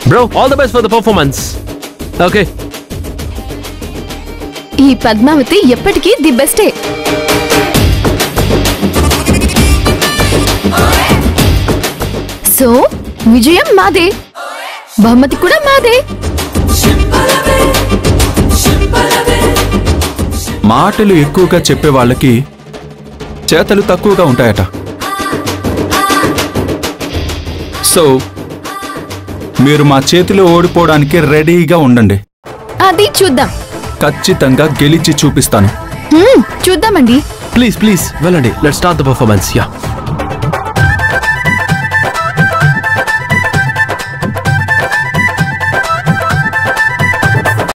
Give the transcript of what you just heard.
bro all the best for the performance okay ఈ పద్మావతి ఎప్పటికీ the బెస్టే so విజయం మాదే బహుమతి కూడా మాదే మాటలు ఎక్కువగా చెప్పే వాళ్ళకి చేతలు తక్కువగా ఉంటాయట సో మీరు మా చేతిలో ఓడిపోవడానికి రెడీగా ఉండండి అది చూద్దాం ఖచ్చితంగా గెలిచి చూపిస్తాను హ్మ్, చూద్దామండి ప్లీజ్ ప్లీజ్ వెళ్ళండి let start the performance yeah